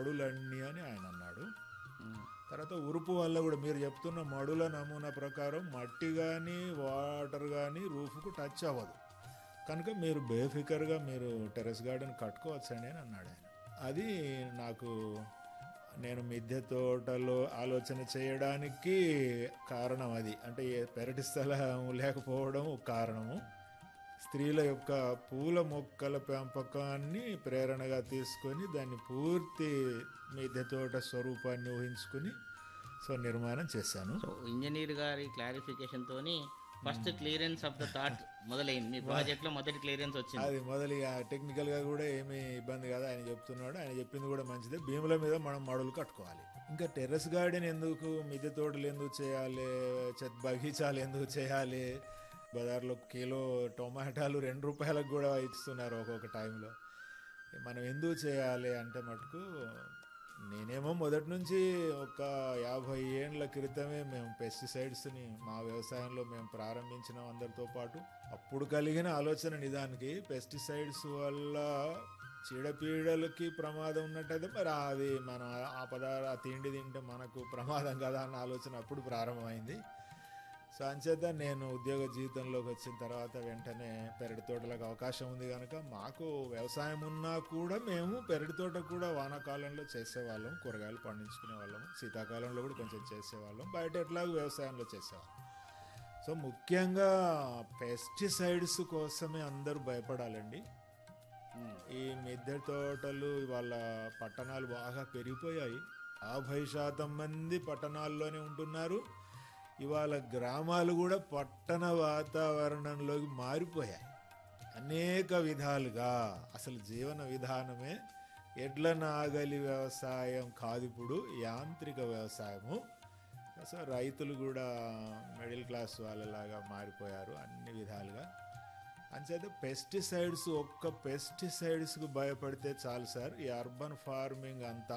మడులన్నీ అని ఆయన అన్నాడు ఉమ్. తర్వాత ఉరుపు వల్ల కూడా మీరు చెప్తున్న మడుల నమూనా ప్రకారం మట్టి కానీ వాటర్ కానీ రూఫ్కు టచ్ అవ్వదు కనుక మీరు బేఫికర్గా మీరు టెరెస్ గార్డెన్ కట్టుకోవచ్చండి అని అన్నాడు ఆయన అది నాకు నేను మిద్దె తోటలో ఆలోచన చేయడానికి కారణం అది అంటే ఏ పెరటి స్థలం లేకపోవడం ఒక కారణము స్త్రీల యొక్క పూల మొక్కల పెంపకాన్ని ప్రేరణగా తీసుకొని దాన్ని పూర్తి మిద్దె తోట స్వరూపాన్ని ఊహించుకుని సో నిర్మాణం చేశాను సో ఇంజనీర్ గారి క్లారిఫికేషన్ తోని first clearance of the thought మొదలైంది మీ ప్రాజెక్ట్ లో మొదటి క్లియరెన్స్ వచ్చింది అది మొదలు ఇక టెక్నికల్గా కూడా ఏమీ ఇబ్బంది కాదు ఆయన చెప్తున్నాడు ఆయన చెప్పింది కూడా మంచిదే భీముల మీద మనం మడులు కట్టుకోవాలి ఇంకా టెర్రస్ గార్డెన్ ఎందుకు మిద్దె తోటలు ఎందుకు చేయాలి చెత్ బగీచాలు ఎందుకు చేయాలి బజార్లో కిలో టొమాటాలు రెండు రూపాయలకు కూడా ఇస్తున్నారు ఒక్కొక్క టైంలో మనం ఎందుకు చేయాలి అంటే మటుకు నేనేమో మొదటి నుంచి ఒక యాభై ఏండ్ల క్రితమే మేము పెస్టిసైడ్స్ని మా వ్యవసాయంలో మేము ప్రారంభించిన అందరితో పాటు అప్పుడు కలిగిన ఆలోచన నిదానికి పెస్టిసైడ్స్ వల్ల చీడపీడలకి ప్రమాదం ఉన్నట్టయితే మరి అది మనం ఆ పదార్థ ఆ తిండి తింటే మనకు ప్రమాదం కదా అన్న ఆలోచన అప్పుడు ప్రారంభమైంది సో అంచేత నేను ఉద్యోగ జీవితంలోకి వచ్చిన తర్వాత వెంటనే పెరటి తోటలకు అవకాశం ఉంది కనుక మాకు వ్యవసాయం ఉన్నా కూడా మేము పెరటి తోట కూడా వానాకాలంలో చేసేవాళ్ళం కూరగాయలు పండించుకునే వాళ్ళం శీతాకాలంలో కూడా కొంచెం చేసేవాళ్ళం బయట ఎట్లాగో వ్యవసాయంలో చేసేవాళ్ళం సో ముఖ్యంగా పెస్టిసైడ్స్ కోసమే అందరూ భయపడాలండి ఉమ్. ఈ మిద్దె తోటలు ఇవాళ పట్టణాలు బాగా పెరిగిపోయాయి యాభై శాతం మంది పట్టణాల్లోనే ఉంటున్నారు ఇవాళ గ్రామాలు కూడా పట్టణ వాతావరణంలోకి మారిపోయాయి అనేక విధాలుగా అసలు జీవన విధానమే ఎడ్ల నాగలి వ్యవసాయం కాదు ఇప్పుడు యాంత్రిక వ్యవసాయము సో రైతులు కూడా మిడిల్ క్లాస్ వాళ్ళలాగా మారిపోయారు అన్ని విధాలుగా అంచేత పెస్టిసైడ్స్ ఒక్క పెస్టిసైడ్స్కు భయపడితే చాలు సార్ ఈ అర్బన్ ఫార్మింగ్ అంతా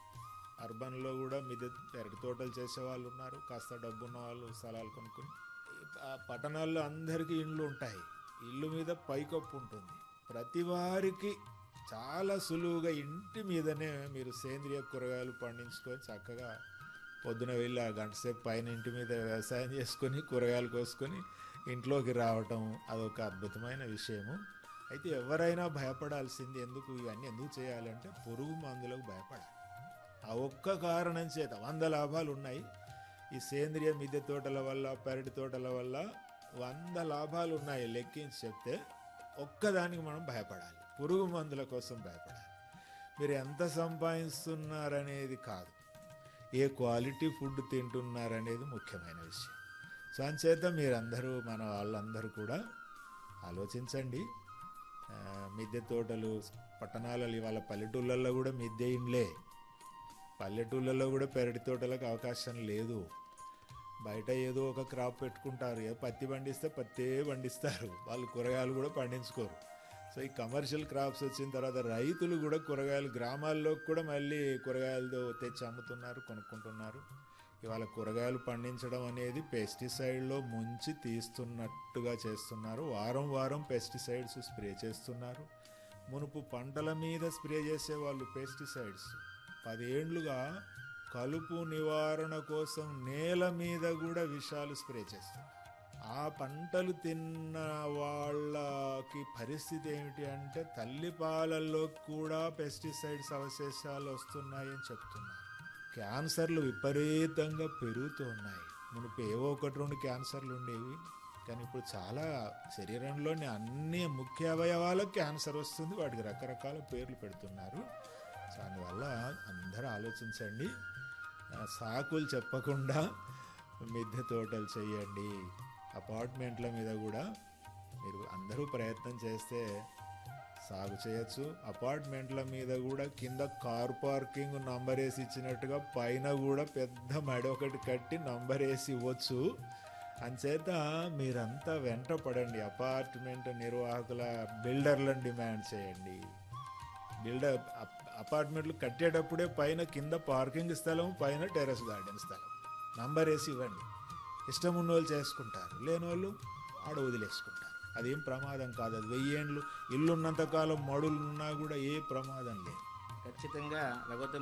అర్బన్లో కూడా మిద్దె పెరటి తోటలు చేసే వాళ్ళు ఉన్నారు కాస్త డబ్బున్న వాళ్ళు స్థలాలు కొనుక్కుని ఆ పట్టణాల్లో అందరికీ ఇండ్లు ఉంటాయి ఇల్లు మీద పైకప్పు ఉంటుంది ప్రతి వారికి చాలా సులువుగా ఇంటి మీదనే మీరు సేంద్రియ కూరగాయలు పండించుకొని చక్కగా పొద్దున వెళ్ళి ఆ గంట సేపు పైన ఇంటి మీద వ్యవసాయం చేసుకొని కూరగాయలు కోసుకొని ఇంట్లోకి రావటం అదొక అద్భుతమైన విషయము అయితే ఎవరైనా భయపడాల్సింది ఎందుకు ఇవన్నీ ఎందుకు చేయాలంటే పురుగు మందులకు భయపడాలి ఆ ఒక్క కారణం చేత వంద లాభాలు ఉన్నాయి ఈ సేంద్రియ మిద్దె తోటల వల్ల పెరటి తోటల వల్ల వంద లాభాలు ఉన్నాయి లెక్కించి చెప్తే ఒక్కదానికి మనం భయపడాలి పురుగు మందుల కోసం భయపడాలి మీరు ఎంత సంపాదిస్తున్నారనేది కాదు ఏ క్వాలిటీ ఫుడ్ తింటున్నారనేది ముఖ్యమైన విషయం సో అంచేత మీరందరూ మన వాళ్ళందరూ కూడా ఆలోచించండి ఆ, మిద్దె తోటలు పట్టణాలలో ఇవాళ పల్లెటూళ్ళల్లో కూడా మిద్దె ఇండ్లే పల్లెటూళ్ళలో కూడా పెరటి తోటలకు అవకాశం లేదు బయట ఏదో ఒక క్రాప్ పెట్టుకుంటారు ఏ పత్తి పండిస్తే పత్తే పండిస్తారు వాళ్ళు కూరగాయలు కూడా పండించుకోరు సో ఈ కమర్షియల్ క్రాప్స్ వచ్చిన తర్వాత రైతులు కూడా కూరగాయలు గ్రామాల్లో కూడా మళ్ళీ కూరగాయలతో తెచ్చి అమ్ముతున్నారు కొనుక్కుంటున్నారు ఇవాళ కూరగాయలు పండించడం అనేది పెస్టిసైడ్లో ముంచి తీస్తున్నట్టుగా చేస్తున్నారు వారం వారం పెస్టిసైడ్స్ స్ప్రే చేస్తున్నారు మునుపు పంటల మీద స్ప్రే చేసే వాళ్ళు పెస్టిసైడ్స్ పదేండ్లుగా కలుపు నివారణ కోసం నేల మీద కూడా విషాలు స్ప్రే చేస్తారు ఆ పంటలు తిన్న వాళ్ళకి పరిస్థితి ఏమిటి అంటే తల్లి పాలల్లో కూడా పెస్టిసైడ్స్ అవశేషాలు వస్తున్నాయని చెప్తున్నారు క్యాన్సర్లు విపరీతంగా పెరుగుతూ ఉన్నాయి మునుపు ఏవో ఒకటి రెండు క్యాన్సర్లు ఉండేవి కానీ ఇప్పుడు చాలా శరీరంలోని అన్ని ముఖ్య అవయవాలకు క్యాన్సర్ వస్తుంది వాటికి రకరకాల పేర్లు పెడుతున్నారు సో అందువల్ల అందరూ ఆలోచించండి ఆ, సాకులు చెప్పకుండా మిద్దె తోటలు చేయండి అపార్ట్మెంట్ల మీద కూడా మీరు అందరూ ప్రయత్నం చేస్తే సాగు చేయొచ్చు అపార్ట్మెంట్ల మీద కూడా కింద కార్ పార్కింగ్ నంబర్ వేసి ఇచ్చినట్టుగా పైన కూడా పెద్ద మడి ఒకటి కట్టి నంబర్ వేసి ఇవ్వచ్చు అంచేత మీరంతా వెంట పడండి అపార్ట్మెంట్ నిర్వాహకుల బిల్డర్లను డిమాండ్ చేయండి బిల్డర్ అప్- అపార్ట్మెంట్లు కట్టేటప్పుడే పైన కింద పార్కింగ్ స్థలం పైన టెర్రస్ గార్డెన్ స్థలం నంబర్ వేసి ఇవ్వండి ఇష్టం ఉన్న వాళ్ళు చేసుకుంటారు లేని వాళ్ళు ఆడ వదిలేసుకుంటారు అదేం ప్రమాదం కాదు అది వెయ్యేండ్లు ఇల్లు ఉన్నంతకాలం మడులు ఉన్నా కూడా ఏ ప్రమాదం లేదు ఖచ్చితంగా రఘువత